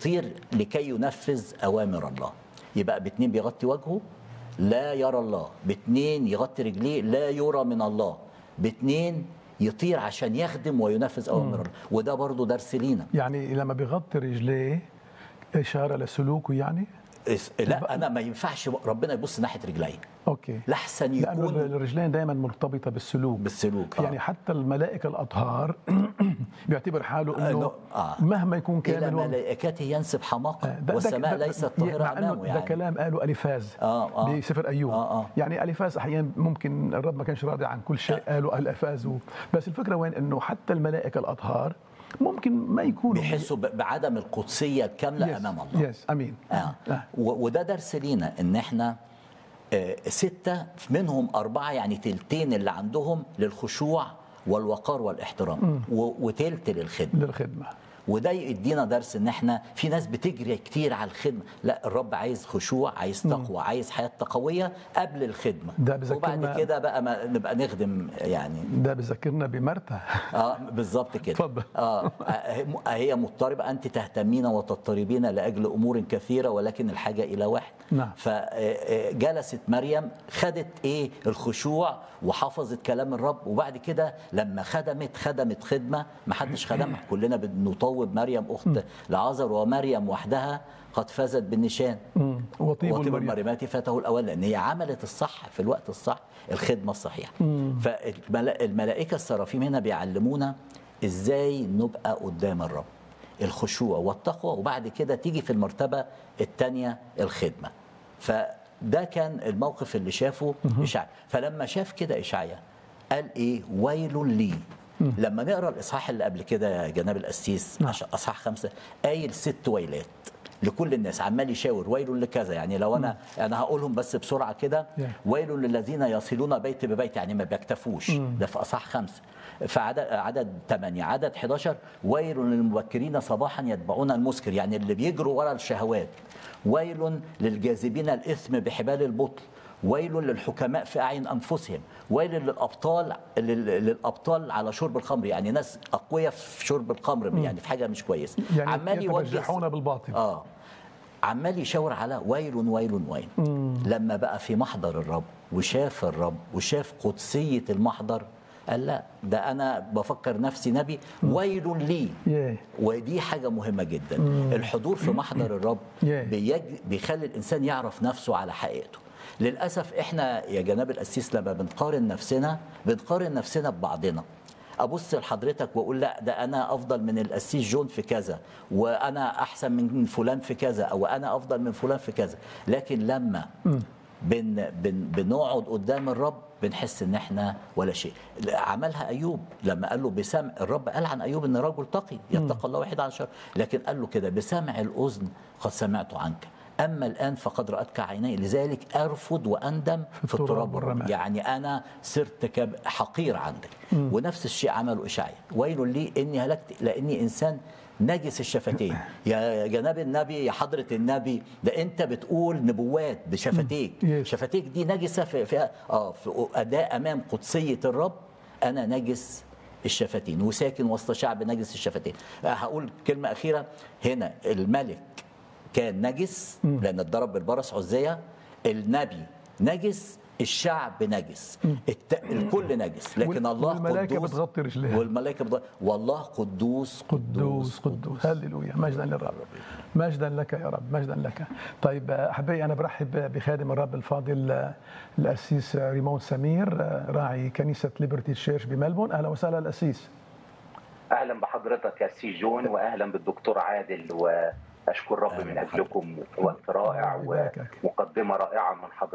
يطير لكي ينفذ اوامر الله يبقى باتنين بيغطي وجهه لا يرى الله باتنين يغطي رجليه لا يرى من الله باتنين يطير عشان يخدم وينفذ اوامر الله وده برضو درس لينا يعني لما بيغطي رجليه اشاره لسلوكه يعني إس- لا انا ما ينفعش ربنا يبص ناحيه رجلي اوكي لحسن لانه يكون الرجلين دايما مرتبطه بالسلوك بالسلوك آه. يعني حتى الملائكه الاطهار بيعتبر حاله آه، انه آه. مهما يكون الى كامل وم- ملائكته ينسب حماقه ده- ده- والسماء ده- ليست مع طاهره إنه امامه ده يعني كلام قاله اليفاز آه، آه. بسفر ايوب آه، آه. يعني اليفاز احيانا ممكن الرب ما كانش راضي عن كل شيء قاله اليفاز و... بس الفكره وين انه حتى الملائكه الاطهار ممكن ما يكونوا بيحسوا ب- بعدم القدسيه الكامله يس امام الله يس امين آه. و- وده درس لينا ان احنا آه، ستة منهم أربعة يعني تلتين اللي عندهم للخشوع والوقار والاحترام و- وتلت للخدمة للخدمه وده يدينا درس ان احنا في ناس بتجري كتير على الخدمه لا الرب عايز خشوع عايز تقوى عايز حياه تقويه قبل الخدمه ده بيذكرنا- وبعد كده بقى ما نبقى نخدم يعني ده بذكرنا بمرتا اه بالظبط كده اتفضل. اه هي مضطربه انت تهتمين وتضطربين لاجل امور كثيره ولكن الحاجه الى واحد نعم. فجلست مريم خدت ايه الخشوع وحفظت كلام الرب وبعد كده لما خدمت خدمت خدمه ما حدش خدمها كلنا بنطوب مريم اخت لعازر ومريم وحدها قد فازت بالنشان مم. وطيب وطيب المريم المريمات فاته الاول لان هي عملت الصح في الوقت الصح الخدمه الصحيحه فالملائكه السرافيم هنا بيعلمونا ازاي نبقى قدام الرب الخشوع والتقوى وبعد كده تيجي في المرتبه الثانيه الخدمه فده كان الموقف اللي شافه اشعيا فلما شاف كده اشعيا قال ايه ويل لي لما نقرا الاصحاح اللي قبل كده يا جناب القسيس عشان اصحاح خمسه قايل ست ويلات لكل الناس عمال يشاور ويل لكذا يعني لو انا انا هقولهم بس بسرعه كده Yeah. ويل للذين يصلون بيت ببيت يعني ما بيكتفوش ده في اصحاح خمسه في عدد عدد 8 عدد 11 ويل للمبكرين صباحا يتبعون المسكر يعني اللي بيجروا ورا الشهوات ويل للجاذبين الاثم بحبال البطل ويل للحكماء في اعين انفسهم ويل للابطال لل- للابطال على شرب الخمر يعني ناس اقوياء في شرب الخمر يعني في حاجه مش كويسه يعني عمال يوجه يتبجحون بالباطل اه عمال يشاور على ويل ويل ويل لما بقى في محضر الرب وشاف الرب وشاف قدسية المحضر قال لا ده أنا بفكر نفسي نبي ويل لي ياه. ودي حاجة مهمة جدا الحضور في محضر الرب ياه. بيج... بيخلي الإنسان يعرف نفسه على حقيقته للأسف إحنا يا جناب القسيس لما بنقارن نفسنا بنقارن نفسنا ببعضنا ابص لحضرتك واقول لا ده انا افضل من القسيس جون في كذا وانا احسن من فلان في كذا او انا افضل من فلان في كذا لكن لما بن بن بنقعد قدام الرب بنحس ان احنا ولا شيء عملها ايوب لما قال له بسمع الرب قال عن ايوب ان رجل تقي يتقى الله واحد عن شر لكن قال له كده بسمع الاذن قد سمعت عنك اما الان فقد راتك عيني لذلك ارفض واندم في, التراب التراب والرماد. والرماد يعني انا صرت كب- حقير عندك ونفس الشيء عمله اشعيا ويل لي اني هلكت لاني انسان نجس الشفتين يا جناب النبي يا حضره النبي ده انت بتقول نبوات بشفتيك Yes. شفتيك دي نجسه في, في اه في اداء امام قدسيه الرب انا نجس الشفتين وساكن وسط شعب نجس الشفتين آه، هقول كلمه اخيره هنا الملك كان نجس لان اتضرب بالبرص عزيه النبي نجس الشعب نجس الت... الكل نجس لكن وال- الله والملائكة قدوس بتغطي رجليها. والملائكه بتغطي والله قدوس قدوس قدوس هللويا مجدا للرب مجدا لك يا رب مجدا لك طيب احبائي انا برحب بخادم الرب الفاضل آه، الاسيس ريمون سمير آه، راعي كنيسه ليبرتي تشيرش بملبون اهلا وسهلا الاسيس اهلا بحضرتك يا سي جون واهلا بالدكتور عادل واشكر رب أهلا من بحضرتك. اجلكم وقت رائع يباركك. ومقدمه رائعه من حضرتك